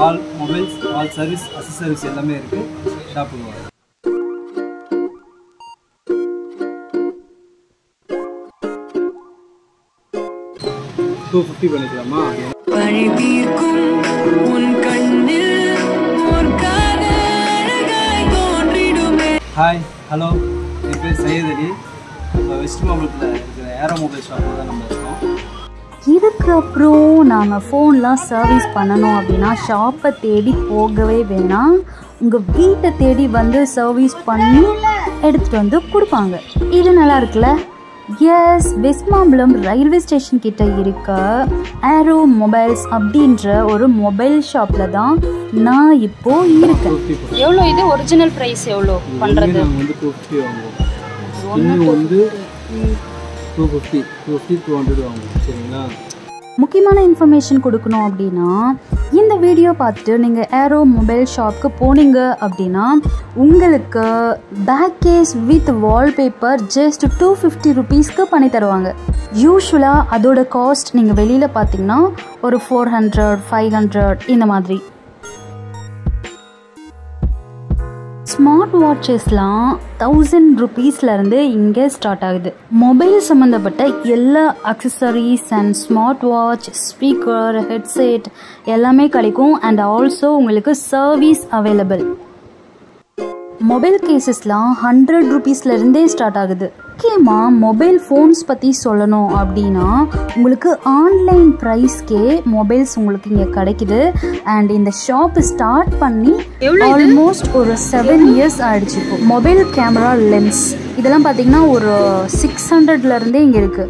all mobiles all service accessories எல்லாமே இருக்குது ஷாப்புக்கு வாங்க டூ ஃபிஃப்டி பண்ணிக்கலாமா பழி தீர்க்கும் உன் கண்ணில் ஒரு அழகாய் தோன்றிடுமே ஹாய் ஹலோ என் பேர் சையத் அலி இப்போ வெஸ்ட் மாம்பலத்தில் இருக்கிற ஏரோ மொபைல் ஷாப்பில் தான் நம்ம இருக்கோம் இதுக்கப்புறம் நாங்கள் ஃபோன்லாம் சர்வீஸ் பண்ணணும் அப்படின்னா ஷாப்பை தேடி போகவே வேணாம் உங்கள் வீட்டை தேடி வந்து சர்வீஸ் பண்ணி எடுத்துகிட்டு வந்து கொடுப்பாங்க இது நல்லா இருக்குல்ல எஸ் வெஸ்மாம்பலம் ரயில்வே ஸ்டேஷன் கிட்ட இருக்க ஏரோ மொபைல்ஸ் அப்படின்ற ஒரு மொபைல் ஷாப்பில் தான் நான் இப்போ இருக்கேன் ஃபிஃப்டி எவ்வளோ இது ஒரிஜினல் ப்ரைஸ் எவ்வளோ பண்ணுறது நாங்கள் வந்து டூ ஃபிஃப்டி வாங்குவோம் இன்னும் வந்து two fifty two fifty two hundred வாங்குவோம் சரிங்களா முக்கியமான இன்ஃபர்மேஷன் கொடுக்கணும் அப்படின்னா இந்த வீடியோ பார்த்துட்டு நீங்கள் ஏரோ மொபைல் ஷாப்க்கு போனீங்க அப்படின்னா உங்களுக்கு back case with wallpaper just two fifty ருபீஸ்க்கு பண்ணி தருவாங்க யூஸ்வலாக அதோட காஸ்ட் நீங்கள் வெளியில் பார்த்தீங்கன்னா ஒரு ஃபோர் ஹண்ட்ரட் ஃபைவ் ஹண்ட்ரட் இந்த மாதிரி ஸ்மார்ட் வாட்சஸ்லாம் தௌசண்ட் ருபீஸ்லேருந்து இங்கே ஸ்டார்ட் ஆகுது மொபைல் சம்மந்தப்பட்ட எல்லா accessories and smart watch speaker headset எல்லாமே கிடைக்கும் அண்ட் ஆல்சோ உங்களுக்கு சர்வீஸ் அவைலபிள் மொபைல் கேசஸ்லாம் ஹண்ட்ரட் ருபீஸ்லேருந்தே ஸ்டார்ட் ஆகுது முக்கியமாக மொபைல் ஃபோன்ஸ் பற்றி சொல்லணும் அப்படின்னா உங்களுக்கு ஆன்லைன் ப்ரைஸ்க்கே மொபைல்ஸ் உங்களுக்கு இங்கே கிடைக்குது அண்ட் இந்த ஷாப் ஸ்டார்ட் பண்ணி ஆல்மோஸ்ட் ஒரு செவன் இயர்ஸ் ஆயிடுச்சு இப்போ மொபைல் கேமரா லென்ஸ் இதெல்லாம் பார்த்தீங்கன்னா ஒரு சிக்ஸ் ஹண்ட்ரட்லேருந்தே இங்கே இருக்குது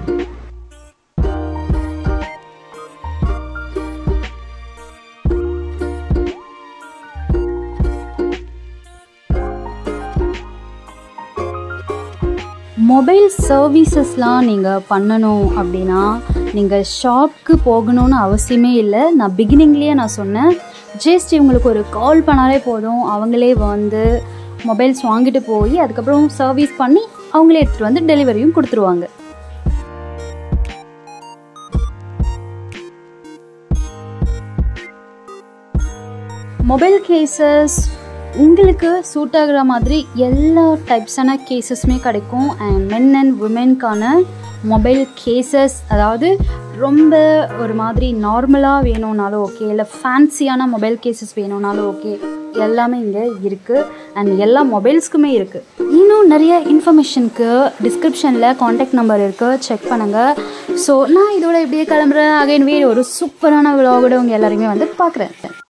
மொபைல் சர்வீசஸ்லாம் நீங்கள் பண்ணணும் அப்படின்னா நீங்கள் ஷாப்க்கு போகணும்னு அவசியமே இல்லை நான் பிகினிங்லேயே நான் சொன்னேன் ஜஸ்ட் இவங்களுக்கு ஒரு கால் பண்ணாலே போதும் அவங்களே வந்து மொபைல்ஸ் வாங்கிட்டு போய் அதுக்கப்புறம் சர்வீஸ் பண்ணி அவங்களே எடுத்துகிட்டு வந்து டெலிவரியும் கொடுத்துருவாங்க மொபைல் கேசஸ் உங்களுக்கு சூட் ஆகுற மாதிரி எல்லா டைப்ஸான கேசஸுமே கிடைக்கும் அண்ட் மென் அண்ட் உமனுக்கான மொபைல் கேசஸ் அதாவது ரொம்ப ஒரு மாதிரி நார்மலாக வேணும்னாலும் ஓகே இல்லை ஃபேன்சியான மொபைல் கேசஸ் வேணும்னாலும் ஓகே எல்லாமே இங்கே இருக்குது அண்ட் எல்லா மொபைல்ஸ்க்குமே இருக்குது இன்னும் நிறைய இன்ஃபர்மேஷனுக்கு டிஸ்கிரிப்ஷனில் காண்டாக்ட் நம்பர் இருக்குது செக் பண்ணுங்கள் ஸோ நான் இதோட இப்படியே கிளம்புறேன் அகைன் வேறு ஒரு சூப்பரான விலாகோட உங்கள் எல்லாருமே வந்து பார்க்குறேன்